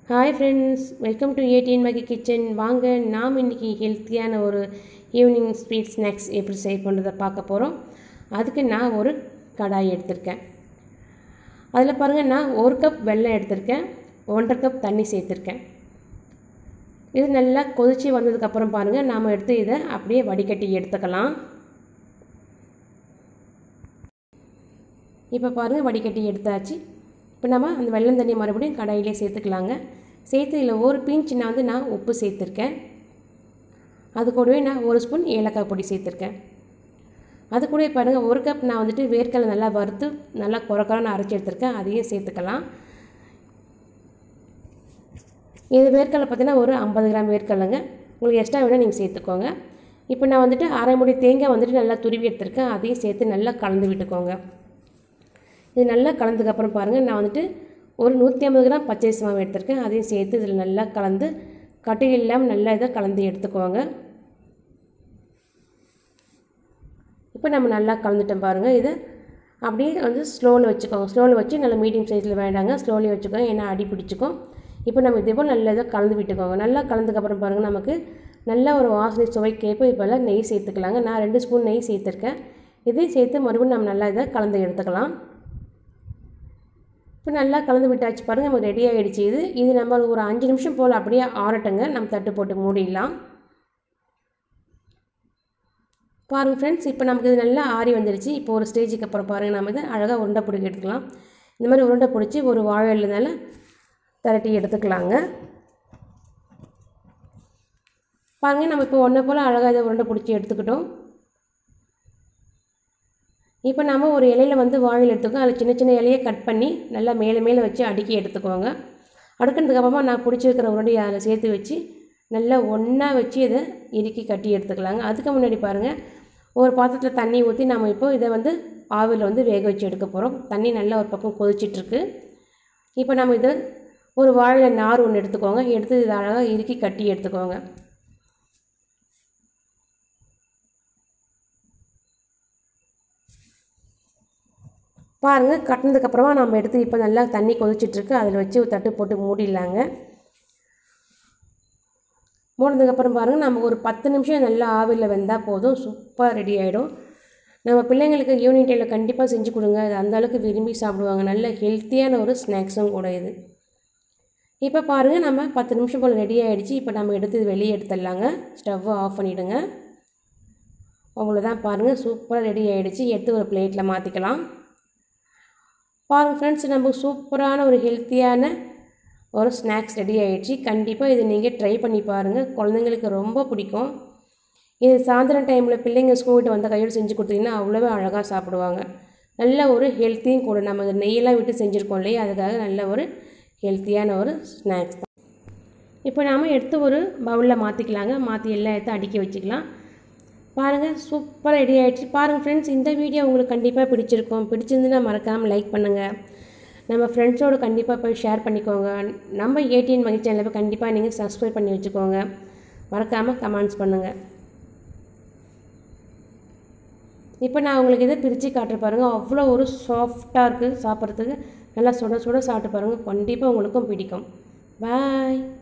hi friends welcome to ATN Maggie kitchen வாங்க நாம் இன்றைக்கி ஹெல்த்தியான ஒரு ஈவினிங் ஸ்வீட் ஸ்நாக்ஸ் எப்படி செய்ய பண்ணுறதை பார்க்க போகிறோம் அதுக்கு நான் ஒரு கடாய் எடுத்திருக்கேன் அதில் பாருங்கள் நான் ஒரு கப் வெல்லம் எடுத்திருக்கேன் ஒன்றரை கப் தண்ணி சேர்த்துருக்கேன் இது நல்லா கொதித்து வந்ததுக்கப்புறம் பாருங்கள் நாம் எடுத்து இதை அப்படியே வடிகட்டி எடுத்துக்கலாம் இப்போ பாருங்கள் வடிகட்டி எடுத்தாச்சு இப்போ நம்ம அந்த வெள்ளம் தண்ணி மறுபடியும் கடாயிலே சேர்த்துக்கலாங்க சேர்த்து இதில் ஒரு பிஞ்ச் நான் வந்து நான் உப்பு சேர்த்துருக்கேன் அது கூடவே நான் ஒரு ஸ்பூன் ஏலக்காய் பொடி சேர்த்துருக்கேன் அது கூட பாருங்கள் ஒரு கப் நான் வந்துட்டு வேர்க்கடலை நல்லா வறுத்து நல்லா குறக்குறன்னு அரைச்சி எடுத்திருக்கேன் அதையும் சேர்த்துக்கலாம் இது வேர்க்கடலை பார்த்தீங்கன்னா ஒரு ஐம்பது கிராம் வேர்க்கடலைங்க உங்களுக்கு எக்ஸ்ட்ரா வேணால் நீங்கள் சேர்த்துக்கோங்க இப்போ நான் வந்துட்டு அரை முடி தேங்காய் வந்துட்டு நல்லா துருவி எடுத்திருக்கேன் அதையும் சேர்த்து நல்லா கலந்து விட்டுக்கோங்க இது நல்லா கலந்ததுக்கப்புறம் பாருங்கள் நான் வந்துட்டு ஒரு நூற்றி ஐம்பது கிராம் பச்சை மாவு எடுத்திருக்கேன் அதையும் சேர்த்து இதில் நல்லா கலந்து கட்டுகள் இல்லாமல் நல்லா இதை கலந்து எடுத்துக்கோங்க இப்போ நம்ம நல்லா கலந்துட்டோம் பாருங்கள் இது அப்படியே வந்து ஸ்லோவில் வச்சுக்கோங்க ஸ்லோவில் வச்சு நல்லா மீடியம் சைஸில் வேண்டாங்க ஸ்லோலி வச்சுக்கோங்க ஏன்னா அடி பிடிச்சிக்கும் இப்போ நம்ம இதே போல் நல்லா இதை கலந்து விட்டுக்கோங்க நல்லா கலந்துக்கப்புறம் பாருங்கள் நமக்கு நல்ல ஒரு வாசனை சுவை கேட்போம் இப்போ நெய் சேர்த்துக்கலாங்க நான் ரெண்டு ஸ்பூன் நெய் சேர்த்துருக்கேன் இதையும் சேர்த்து மறுபடியும் நம்ம நல்லா இதை கலந்து எடுத்துக்கலாம் இப்போ நல்லா கலந்து விட்டாச்சு பாருங்கள் நமக்கு ரெடி ஆகிடுச்சு இது இது நம்ம ஒரு அஞ்சு நிமிஷம் போல் அப்படியே ஆறட்டுங்க நம்ம தட்டு போட்டு மூடிடலாம் பாருங்கள் ஃப்ரெண்ட்ஸ் இப்போ நமக்கு இது நல்லா ஆறி வந்துடுச்சு இப்போ ஒரு ஸ்டேஜுக்கு அப்புறம் பாருங்கள் நம்ம இதை அழகாக உருண்டை பிடிக்க எடுத்துக்கலாம் இந்த மாதிரி உருண்டை பிடிச்சி ஒரு வாழை இல்லைனால திரட்டி எடுத்துக்கலாங்க பாருங்கள் நம்ம இப்போ ஒன்றை போல் அழகாக இதை உருண்டை பிடிச்சி எடுத்துக்கிட்டோம் இப்போ நம்ம ஒரு இலையில் வந்து வாழையில் எடுத்துக்கோம் அதில் சின்ன சின்ன இலையை கட் பண்ணி நல்லா மேலே மேலே வச்சு அடுக்கி எடுத்துக்கோங்க அடுக்கினதுக்கப்புறமா நான் பிடிச்சி வைக்கிற உருண்டையை அதில் சேர்த்து வச்சு நல்லா ஒன்றா வச்சு இதை இறுக்கி கட்டி எடுத்துக்கலாங்க அதுக்கு முன்னாடி பாருங்கள் ஒரு பாத்திரத்தில் தண்ணி ஊற்றி நம்ம இப்போ இதை வந்து ஆவியில் வந்து வேக வச்சு எடுக்க போகிறோம் தண்ணி நல்லா ஒரு பக்கம் கொதிச்சிட்ருக்கு இப்போ நம்ம இதை ஒரு வாழை நார் ஒன்று எடுத்துக்கோங்க எடுத்து இதை அழகாக இறுக்கி கட்டி எடுத்துக்கோங்க பாருங்கள் கட்டினதுக்கப்புறமா நம்ம எடுத்து இப்போ நல்லா தண்ணி கொதிச்சிட்ருக்கு அதில் வச்சு ஒரு தட்டு போட்டு மூடிடலாங்க மூடினதுக்கப்புறம் பாருங்கள் நமக்கு ஒரு பத்து நிமிஷம் நல்லா ஆவியில் வெந்தால் போதும் சூப்பராக ரெடி ஆகிடும் நம்ம பிள்ளைங்களுக்கு ஈவினிங் டைமில் கண்டிப்பாக செஞ்சு கொடுங்க அது அந்தளவுக்கு விரும்பி சாப்பிடுவாங்க நல்ல ஹெல்த்தியான ஒரு ஸ்நாக்ஸும் கூட இது இப்போ பாருங்கள் நம்ம பத்து நிமிஷம் போல் ரெடி ஆகிடுச்சு இப்போ நம்ம எடுத்து வெளியே எடுத்துடலாங்க ஸ்டவ்வை ஆஃப் பண்ணிவிடுங்க அவ்வளோதான் பாருங்கள் சூப்பராக ரெடி ஆகிடுச்சு எடுத்து ஒரு பிளேட்டில் மாற்றிக்கலாம் பாருங்கள் ஃப்ரெண்ட்ஸ் நம்ம சூப்பரான ஒரு ஹெல்த்தியான ஒரு ஸ்நாக்ஸ் ரெடி ஆகிடுச்சு கண்டிப்பாக இது நீங்கள் ட்ரை பண்ணி பாருங்கள் குழந்தைங்களுக்கு ரொம்ப பிடிக்கும் இது சாயந்தரம் டைமில் பிள்ளைங்க ஸ்கூல் விட்டு வந்த கையோடு செஞ்சு கொடுத்தீங்கன்னா அவ்வளோவே அழகாக சாப்பிடுவாங்க நல்ல ஒரு ஹெல்த்தியும் கூட நம்ம இந்த நெய்யெல்லாம் விட்டு செஞ்சுருக்கோம் இல்லையா அதுக்காக நல்ல ஒரு ஹெல்த்தியான ஒரு ஸ்நாக்ஸ் தான் இப்போ நாம் எடுத்து ஒரு பவுலில் மாற்றிக்கலாங்க மாற்றி எல்லா எடுத்து அடுக்கி வச்சுக்கலாம் பாருங்கள் சூப்பராக ரெடி ஆகிடுச்சு பாருங்கள் ஃப்ரெண்ட்ஸ் இந்த வீடியோ உங்களுக்கு கண்டிப்பாக பிடிச்சிருக்கும் பிடிச்சிருந்துன்னா மறக்காமல் லைக் பண்ணுங்கள் நம்ம ஃப்ரெண்ட்ஸோடு கண்டிப்பாக போய் ஷேர் பண்ணிக்கோங்க நம்ம ஏடிஎன் மகி சேனலை கண்டிப்பாக நீங்கள் சப்ஸ்கிரைப் பண்ணி வச்சுக்கோங்க மறக்காமல் கமெண்ட்ஸ் பண்ணுங்கள் இப்போ நான் உங்களுக்கு இதை பிரித்து காட்டுற பாருங்கள் அவ்வளோ ஒரு சாஃப்டாக இருக்குது சாப்பிட்றதுக்கு நல்லா சுட சுட சாப்பிட்டு பாருங்கள் கண்டிப்பாக உங்களுக்கும் பிடிக்கும் பாய்